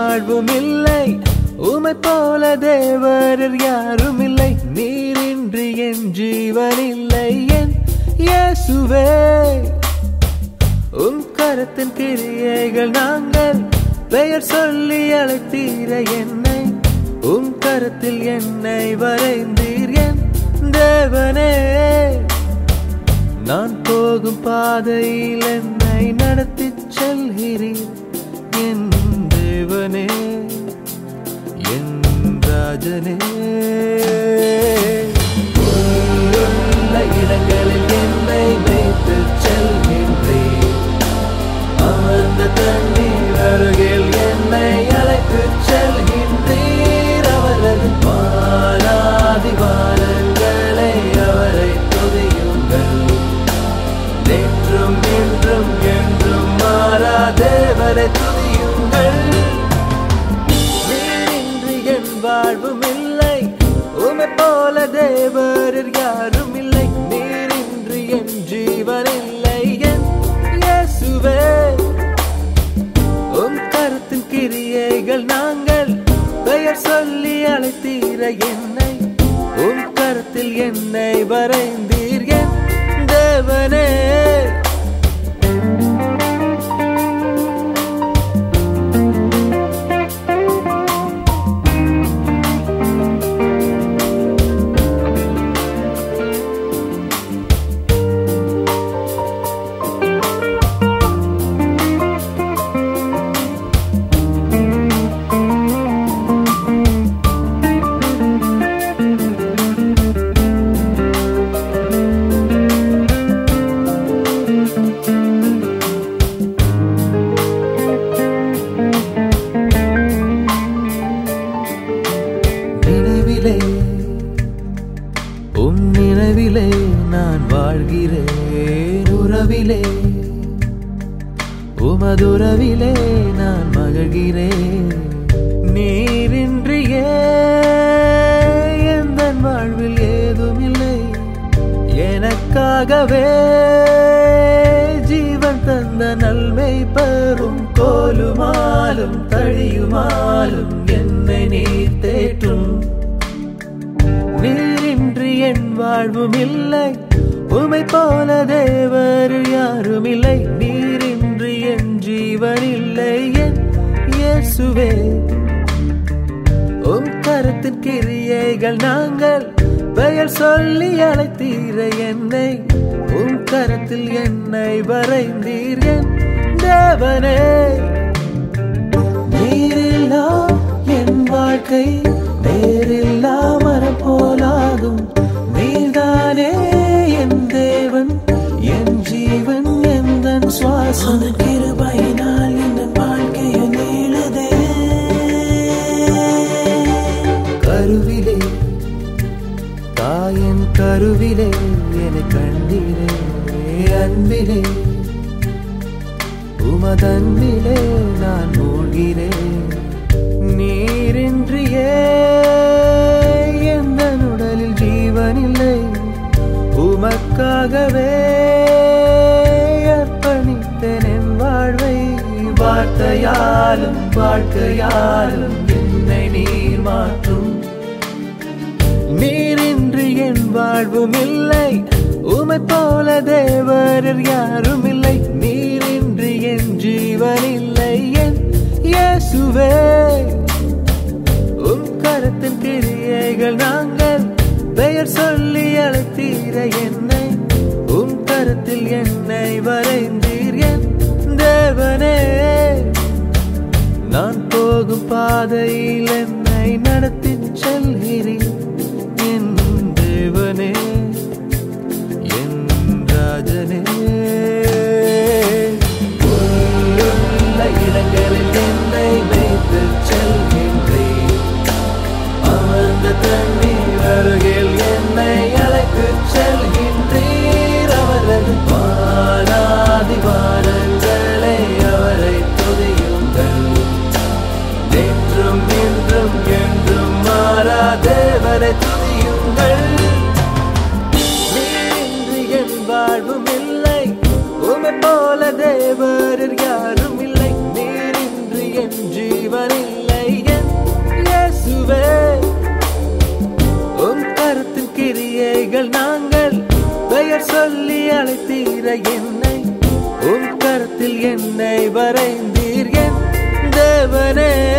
வாழ்வும் இல்லை உமை போல தேவரர் யாரும் இல்லை நீரின்றி என் ஜீவன் இல்லை என் இயேசுவே உம் கரத்தின் கிரியைகள் நாங்கள் பெயர் சொல்லி அழைத்தீர என்னை உம் கரத்தில் என்னை வரைந்தீர் என் தேவனே நான் போகும் பாதையில் என்னை நடத்தி செல்கிறீர் என் தேவனே என் ராஜனே உள்ள இடங்களில் என்னை வைத்து செல்கின்றீர் அமர்ந்த தண்ணீர் அருகில் என்னை அழைத்து செல்கின்றீர் அவரது பாராதி பாரங்களை அவரை துதியுங்கள் நேற்றும் இன்றும் என்றும் மாறா தேவரை துதியுங்கள் நீரின்றி என் வாழ்வும் இல்லை உமை போல தேவரர் யாரும் இல்லை நீரின்றி என் ஜீவன் இல்லை என் இயேசுவே உம் கருத்தின் கிரியைகள் நாங்கள் பெயர் சொல்லி அழைத்தீர என்னை உம் கருத்தில் என்னை வரைந்தீர் என் தேவனே நினைவிலே உம் நினைவிலே நான் வாழ்கிறேன் உறவிலே உமதுறவிலே நான் மகிழ்கிறேன் நீரின்றியே எந்த வாழ்வில் ஏதுமில்லை எனக்காகவே ஜீவன் தந்த நல்மை பெறும் கோலுமாலும் தழியுமாலும் என்னை நீர் தேற்றும் நீரின்றி என் வாழ்வும் இல்லை உமை போல தேவர் யாரும் இல்லை நீரின்றி என் ஜீவன் இல்லை என் இயேசுவே உம் கருத்தின் கிரியைகள் நாங்கள் பெயர் சொல்லி அழைத்தீர என்னை உம் கரத்தில் என்னை வரைந்தீர் என் தேவனே நீரில்லா என் வாழ்க்கை நேரில்லா மரம் போலாகும் நீதானே என் தேவன் என் ஜீவன் எந்த சுவாசம் கிருபையினால் இந்த வாழ்க்கையை நீளுதே கருவிலே தாயின் கருவிலே என கண்டீரே அன்பிலே உமதன்பிலே நான் மூழ்கிறேன் நீரின்றியே எந்த உடலில் ஜீவனில்லை உமக்காகவே அர்ப்பணித்தேன் என் வாழ்வை வார்த்தையாலும் வாழ்க்கையாலும் என்னை நீர் மாற்றும் நீரின்றி என் வாழ்வும் இல்லை உமை போல தேவரர் யாரும் இல்லை நீரின்றி என் ஜீவன் இல்லை என் இயேசுவே உம் கரத்தின் கிரியைகள் நாங்கள் பெயர் சொல்லி அழைத்தீர என்னை உம் கரத்தில் என்னை வரைந்தீர் என் தேவனே நான் போகும் பாதையில் என்னை நடத்தி செல்கிறீர் என் தேவனே என் ராஜனே உள்ள இடங்களில் என்னை வைத்து செல்கின்றீர் அமர்ந்த தண்ணீர் அருகில் என்னை அழைத்து செல்கின்றீர் அவரது பாராதி பாரங்களை அவரை துதியுங்கள் நேற்றும் இன்றும் என்றும் மாறாதே நிறைந்தீர் என் தேவனே